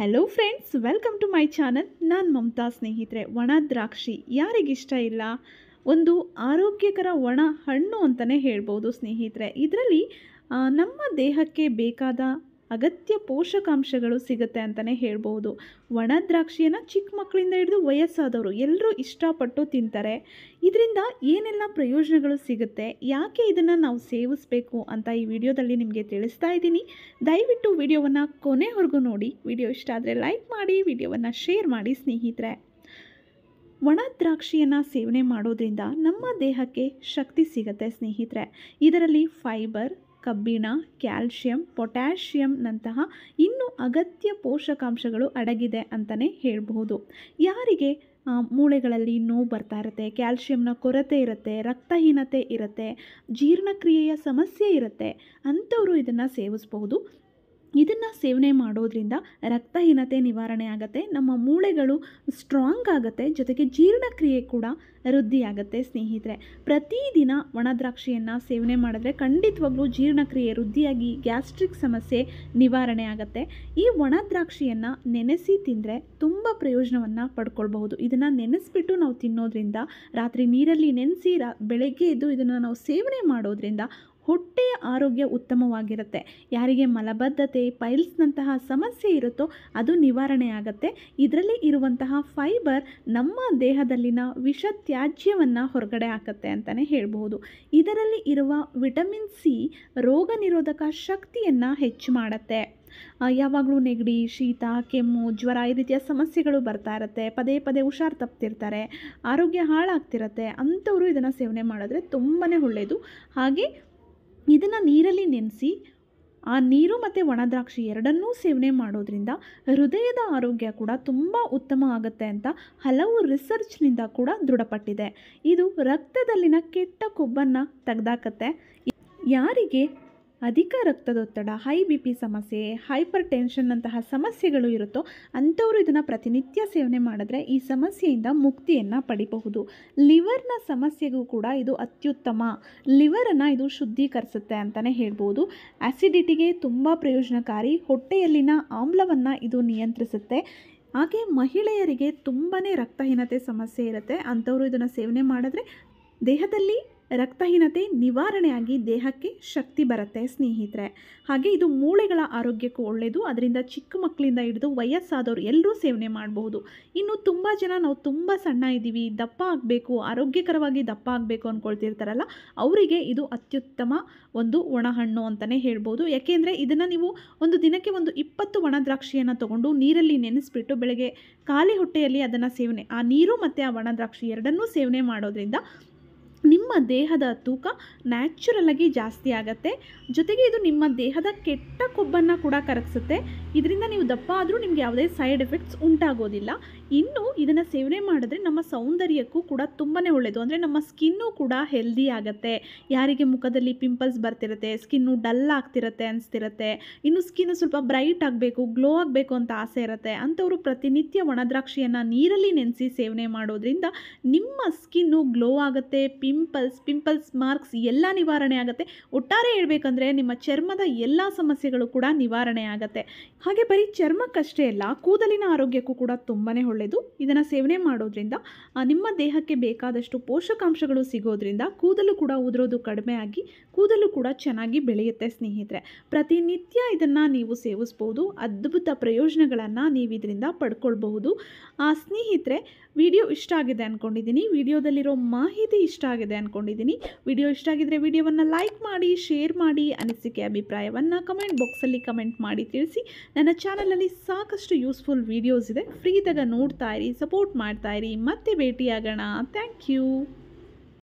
hello friends welcome to my channel ನಾನು ಮಮತಾ ಸ್ನೇಹಿತರೆ ಒಣ ದ್ರಾಕ್ಷಿ ಯಾರಿಗಿಷ್ಟ ಇಲ್ಲ ಒಂದು ಆರೋಗ್ಯಕರ ಒಣ ಹಣ್ಣು ಅಂತಲೇ ಹೇಳ್ಬೋದು ಸ್ನೇಹಿತರೆ ಇದರಲ್ಲಿ ನಮ್ಮ ದೇಹಕ್ಕೆ ಬೇಕಾದ ಅಗತ್ಯ ಪೋಷಕಾಂಶಗಳು ಸಿಗುತ್ತೆ ಅಂತಲೇ ಹೇಳ್ಬೋದು ಒಣ ದ್ರಾಕ್ಷಿಯನ್ನು ಚಿಕ್ಕ ಮಕ್ಕಳಿಂದ ಹಿಡಿದು ವಯಸ್ಸಾದವರು ಎಲ್ಲರೂ ಇಷ್ಟಪಟ್ಟು ತಿಂತಾರೆ ಇದರಿಂದ ಏನೆಲ್ಲ ಪ್ರಯೋಜನಗಳು ಸಿಗುತ್ತೆ ಯಾಕೆ ಇದನ್ನು ನಾವು ಸೇವಿಸಬೇಕು ಅಂತ ಈ ವಿಡಿಯೋದಲ್ಲಿ ನಿಮಗೆ ತಿಳಿಸ್ತಾ ಇದ್ದೀನಿ ದಯವಿಟ್ಟು ವಿಡಿಯೋವನ್ನು ಕೊನೆವರೆಗೂ ನೋಡಿ ವಿಡಿಯೋ ಇಷ್ಟ ಆದರೆ ಲೈಕ್ ಮಾಡಿ ವಿಡಿಯೋವನ್ನು ಶೇರ್ ಮಾಡಿ ಸ್ನೇಹಿತರೆ ಒಣ ದ್ರಾಕ್ಷಿಯನ್ನು ಸೇವನೆ ಮಾಡೋದ್ರಿಂದ ನಮ್ಮ ದೇಹಕ್ಕೆ ಶಕ್ತಿ ಸಿಗುತ್ತೆ ಸ್ನೇಹಿತರೆ ಇದರಲ್ಲಿ ಫೈಬರ್ ಕಬ್ಬಿಣ ಕ್ಯಾಲ್ಶಿಯಂ ಪೊಟ್ಯಾಷಿಯಂನಂತಹ ಇನ್ನೂ ಅಗತ್ಯ ಪೋಷಕಾಂಶಗಳು ಅಡಗಿದೆ ಅಂತಲೇ ಹೇಳಬಹುದು ಯಾರಿಗೆ ಆ, ಮೂಳೆಗಳಲ್ಲಿ ನೋವು ಬರ್ತಾ ಇರುತ್ತೆ ಕ್ಯಾಲ್ಶಿಯಂನ ಕೊರತೆ ಇರುತ್ತೆ ರಕ್ತಹೀನತೆ ಇರುತ್ತೆ ಜೀರ್ಣಕ್ರಿಯೆಯ ಸಮಸ್ಯೆ ಇರುತ್ತೆ ಅಂಥವರು ಇದನ್ನು ಸೇವಿಸಬಹುದು ಇದನ್ನು ಸೇವನೆ ಮಾಡೋದ್ರಿಂದ ರಕ್ತಹೀನತೆ ನಿವಾರಣೆ ಆಗುತ್ತೆ ನಮ್ಮ ಮೂಳೆಗಳು ಸ್ಟ್ರಾಂಗ್ ಆಗುತ್ತೆ ಜೊತೆಗೆ ಜೀರ್ಣಕ್ರಿಯೆ ಕೂಡ ವೃದ್ಧಿಯಾಗುತ್ತೆ ಸ್ನೇಹಿತರೆ ಪ್ರತಿದಿನ ಒಣ ದ್ರಾಕ್ಷಿಯನ್ನು ಸೇವನೆ ಮಾಡಿದ್ರೆ ಖಂಡಿತವಾಗ್ಲೂ ಜೀರ್ಣಕ್ರಿಯೆ ವೃದ್ಧಿಯಾಗಿ ಗ್ಯಾಸ್ಟ್ರಿಕ್ ಸಮಸ್ಯೆ ನಿವಾರಣೆ ಆಗುತ್ತೆ ಈ ಒಣ ದ್ರಾಕ್ಷಿಯನ್ನು ನೆನೆಸಿ ತಿಂದರೆ ತುಂಬ ಪ್ರಯೋಜನವನ್ನು ಪಡ್ಕೊಳ್ಬಹುದು ಇದನ್ನು ನೆನೆಸ್ಬಿಟ್ಟು ನಾವು ತಿನ್ನೋದ್ರಿಂದ ರಾತ್ರಿ ನೀರಲ್ಲಿ ನೆನೆಸಿ ರಾ ಬೆಳಗ್ಗೆ ಎದ್ದು ಇದನ್ನು ನಾವು ಸೇವನೆ ಮಾಡೋದ್ರಿಂದ ಹೊಟ್ಟೆಯ ಆರೋಗ್ಯ ಉತ್ತಮವಾಗಿರುತ್ತೆ ಯಾರಿಗೆ ಮಲಬದ್ಧತೆ ಪೈಲ್ಸ್ನಂತಹ ಸಮಸ್ಯೆ ಇರುತ್ತೋ ಅದು ನಿವಾರಣೆ ಆಗುತ್ತೆ ಇದರಲ್ಲಿ ಇರುವಂತಹ ಫೈಬರ್ ನಮ್ಮ ದೇಹದಲ್ಲಿನ ವಿಷ ತ್ಯಾಜ್ಯವನ್ನು ಹೊರಗಡೆ ಹಾಕತ್ತೆ ಅಂತಲೇ ಹೇಳ್ಬೋದು ಇದರಲ್ಲಿ ಇರುವ ವಿಟಮಿನ್ ಸಿ ರೋಗ ನಿರೋಧಕ ಶಕ್ತಿಯನ್ನು ಹೆಚ್ಚು ಮಾಡುತ್ತೆ ಆ, ಯಾವಾಗಲೂ ನೆಗಡಿ ಶೀತ ಕೆಮ್ಮು ಜ್ವರ ಈ ರೀತಿಯ ಸಮಸ್ಯೆಗಳು ಬರ್ತಾ ಇರುತ್ತೆ ಪದೇ ಪದೇ ಹುಷಾರು ತಪ್ತಿರ್ತಾರೆ ಆರೋಗ್ಯ ಹಾಳಾಗ್ತಿರತ್ತೆ ಅಂಥವರು ಇದನ್ನು ಸೇವನೆ ಮಾಡಿದ್ರೆ ತುಂಬಾ ಒಳ್ಳೆಯದು ಹಾಗೆ ಇದನ್ನು ನೀರಲ್ಲಿ ನೆನೆಸಿ ಆ ನೀರು ಮತ್ತು ಒಣ ದ್ರಾಕ್ಷಿ ಎರಡನ್ನೂ ಸೇವನೆ ಮಾಡೋದ್ರಿಂದ ಹೃದಯದ ಆರೋಗ್ಯ ಕೂಡ ತುಂಬ ಉತ್ತಮ ಆಗುತ್ತೆ ಅಂತ ಹಲವು ರಿಸರ್ಚ್ನಿಂದ ಕೂಡ ದೃಢಪಟ್ಟಿದೆ ಇದು ರಕ್ತದಲ್ಲಿನ ಕೆಟ್ಟ ಕೊಬ್ಬನ್ನು ತೆಗೆದಾಕತ್ತೆ ಯಾರಿಗೆ ಅಧಿಕ ರಕ್ತದೊತ್ತಡ ಹೈ ಬಿ ಪಿ ಸಮಸ್ಯೆ ಹೈಪರ್ ಟೆನ್ಷನ್ನಂತಹ ಸಮಸ್ಯೆಗಳು ಇರುತ್ತೋ ಅಂಥವರು ಇದನ್ನು ಪ್ರತಿನಿತ್ಯ ಸೇವನೆ ಮಾಡಿದ್ರೆ ಈ ಸಮಸ್ಯೆಯಿಂದ ಮುಕ್ತಿಯನ್ನು ಪಡಿಬಹುದು ಲಿವರ್ನ ಸಮಸ್ಯೆಗೂ ಕೂಡ ಇದು ಅತ್ಯುತ್ತಮ ಲಿವರನ್ನು ಇದು ಶುದ್ಧೀಕರಿಸುತ್ತೆ ಅಂತಲೇ ಹೇಳ್ಬೋದು ಆ್ಯಸಿಡಿಟಿಗೆ ತುಂಬ ಪ್ರಯೋಜನಕಾರಿ ಹೊಟ್ಟೆಯಲ್ಲಿನ ಆಮ್ಲವನ್ನು ಇದು ನಿಯಂತ್ರಿಸುತ್ತೆ ಹಾಗೆ ಮಹಿಳೆಯರಿಗೆ ತುಂಬಾ ರಕ್ತಹೀನತೆ ಸಮಸ್ಯೆ ಇರುತ್ತೆ ಅಂಥವರು ಇದನ್ನು ಸೇವನೆ ಮಾಡಿದ್ರೆ ದೇಹದಲ್ಲಿ ರಕ್ತಹೀನತೆ ನಿವಾರಣೆಯಾಗಿ ದೇಹಕ್ಕೆ ಶಕ್ತಿ ಬರುತ್ತೆ ಸ್ನೇಹಿತರೆ ಹಾಗೆ ಇದು ಮೂಳೆಗಳ ಆರೋಗ್ಯಕ್ಕೂ ಒಳ್ಳೆಯದು ಅದರಿಂದ ಚಿಕ್ಕ ಮಕ್ಕಳಿಂದ ಹಿಡಿದು ವಯಸ್ಸಾದವರು ಎಲ್ಲರೂ ಸೇವನೆ ಮಾಡಬಹುದು ಇನ್ನು ತುಂಬ ಜನ ನಾವು ತುಂಬ ಸಣ್ಣ ಇದ್ದೀವಿ ದಪ್ಪ ಆಗಬೇಕು ಆರೋಗ್ಯಕರವಾಗಿ ದಪ್ಪ ಆಗಬೇಕು ಅಂದ್ಕೊಳ್ತಿರ್ತಾರಲ್ಲ ಅವರಿಗೆ ಇದು ಅತ್ಯುತ್ತಮ ಒಂದು ಒಣಹಣ್ಣು ಅಂತಲೇ ಹೇಳ್ಬೋದು ಯಾಕೆಂದರೆ ಇದನ್ನು ನೀವು ಒಂದು ದಿನಕ್ಕೆ ಒಂದು ಇಪ್ಪತ್ತು ಒಣ ದ್ರಾಕ್ಷಿಯನ್ನು ತಗೊಂಡು ನೀರಲ್ಲಿ ನೆನೆಸ್ಬಿಟ್ಟು ಬೆಳಗ್ಗೆ ಖಾಲಿ ಹೊಟ್ಟೆಯಲ್ಲಿ ಅದನ್ನು ಸೇವನೆ ಆ ನೀರು ಮತ್ತು ಆ ಒಣ ದ್ರಾಕ್ಷಿ ಎರಡನ್ನೂ ಸೇವನೆ ಮಾಡೋದ್ರಿಂದ ನಿಮ್ಮ ದೇಹದ ತೂಕ ನ್ಯಾಚುರಲಾಗಿ ಜಾಸ್ತಿ ಆಗುತ್ತೆ ಜೊತೆಗೆ ಇದು ನಿಮ್ಮ ದೇಹದ ಕೆಟ್ಟ ಕೊಬ್ಬನ್ನು ಕೂಡ ಕರಗಿಸುತ್ತೆ ಇದರಿಂದ ನೀವು ದಪ್ಪ ಆದರೂ ನಿಮಗೆ ಯಾವುದೇ ಸೈಡ್ ಎಫೆಕ್ಟ್ಸ್ ಉಂಟಾಗೋದಿಲ್ಲ ಇನ್ನು ಇದನ್ನು ಸೇವನೆ ಮಾಡಿದ್ರೆ ನಮ್ಮ ಸೌಂದರ್ಯಕ್ಕೂ ಕೂಡ ತುಂಬಾ ಒಳ್ಳೆಯದು ಅಂದರೆ ನಮ್ಮ ಸ್ಕಿನ್ನು ಕೂಡ ಹೆಲ್ದಿ ಆಗುತ್ತೆ ಯಾರಿಗೆ ಮುಖದಲ್ಲಿ ಪಿಂಪಲ್ಸ್ ಬರ್ತಿರುತ್ತೆ ಸ್ಕಿನ್ನು ಡಲ್ ಆಗ್ತಿರುತ್ತೆ ಅನಿಸ್ತಿರುತ್ತೆ ಇನ್ನು ಸ್ಕಿನ್ನು ಸ್ವಲ್ಪ ಬ್ರೈಟ್ ಆಗಬೇಕು ಗ್ಲೋ ಆಗಬೇಕು ಅಂತ ಆಸೆ ಇರುತ್ತೆ ಅಂಥವರು ಪ್ರತಿನಿತ್ಯ ಒಣದ್ರಾಕ್ಷಿಯನ್ನು ನೀರಲ್ಲಿ ನೆನೆಸಿ ಸೇವನೆ ಮಾಡೋದ್ರಿಂದ ನಿಮ್ಮ ಸ್ಕಿನ್ನು ಗ್ಲೋ ಆಗುತ್ತೆ ಪಿಂಪಲ್ಸ್ ಪಿಂಪಲ್ಸ್ ಮಾರ್ಕ್ಸ್ ಎಲ್ಲ ನಿವಾರಣೆ ಆಗುತ್ತೆ ಒಟ್ಟಾರೆ ಹೇಳ್ಬೇಕಂದ್ರೆ ನಿಮ್ಮ ಚರ್ಮದ ಎಲ್ಲ ಸಮಸ್ಯೆಗಳು ಕೂಡ ನಿವಾರಣೆ ಆಗುತ್ತೆ ಹಾಗೆ ಬರೀ ಚರ್ಮಕ್ಕಷ್ಟೇ ಅಲ್ಲ ಕೂದಲಿನ ಆರೋಗ್ಯಕ್ಕೂ ಕೂಡ ತುಂಬಾ ಒಳ್ಳೆಯದು ಇದನ್ನು ಸೇವನೆ ಮಾಡೋದ್ರಿಂದ ಆ, ನಿಮ್ಮ ದೇಹಕ್ಕೆ ಬೇಕಾದಷ್ಟು ಪೋಷಕಾಂಶಗಳು ಸಿಗೋದ್ರಿಂದ ಕೂದಲು ಕೂಡ ಉದುರೋದು ಕಡಿಮೆ ಆಗಿ ಕೂದಲು ಕೂಡ ಚೆನ್ನಾಗಿ ಬೆಳೆಯುತ್ತೆ ಸ್ನೇಹಿತರೆ ಪ್ರತಿನಿತ್ಯ ಇದನ್ನು ನೀವು ಸೇವಿಸ್ಬೋದು ಅದ್ಭುತ ಪ್ರಯೋಜನಗಳನ್ನು ನೀವು ಇದರಿಂದ ಪಡ್ಕೊಳ್ಬಹುದು ಆ ಸ್ನೇಹಿತರೆ ವಿಡಿಯೋ ಇಷ್ಟ ಆಗಿದೆ ಅಂದ್ಕೊಂಡಿದ್ದೀನಿ ವಿಡಿಯೋದಲ್ಲಿರೋ ಮಾಹಿತಿ ಇಷ್ಟ ಆಗಿದೆ ಅಂದ್ಕೊಂಡಿದ್ದೀನಿ ವಿಡಿಯೋ ಇಷ್ಟ ಆಗಿದ್ರೆ ವಿಡಿಯೋವನ್ನು ಲೈಕ್ ಮಾಡಿ ಶೇರ್ ಮಾಡಿ ಅನಿಸಿಕೆ ಅಭಿಪ್ರಾಯವನ್ನು ಕಮೆಂಟ್ ಬಾಕ್ಸಲ್ಲಿ ಕಮೆಂಟ್ ಮಾಡಿ ತಿಳಿಸಿ ನನ್ನ ಚಾನಲಲ್ಲಿ ಸಾಕಷ್ಟು ಯೂಸ್ಫುಲ್ ವೀಡಿಯೋಸ್ ಇದೆ ಫ್ರೀದಾಗ ನೋಡ್ತಾ ಇರಿ ಸಪೋರ್ಟ್ ಮಾಡ್ತಾ ಇರಿ ಮತ್ತೆ ಭೇಟಿಯಾಗೋಣ ಥ್ಯಾಂಕ್ ಯು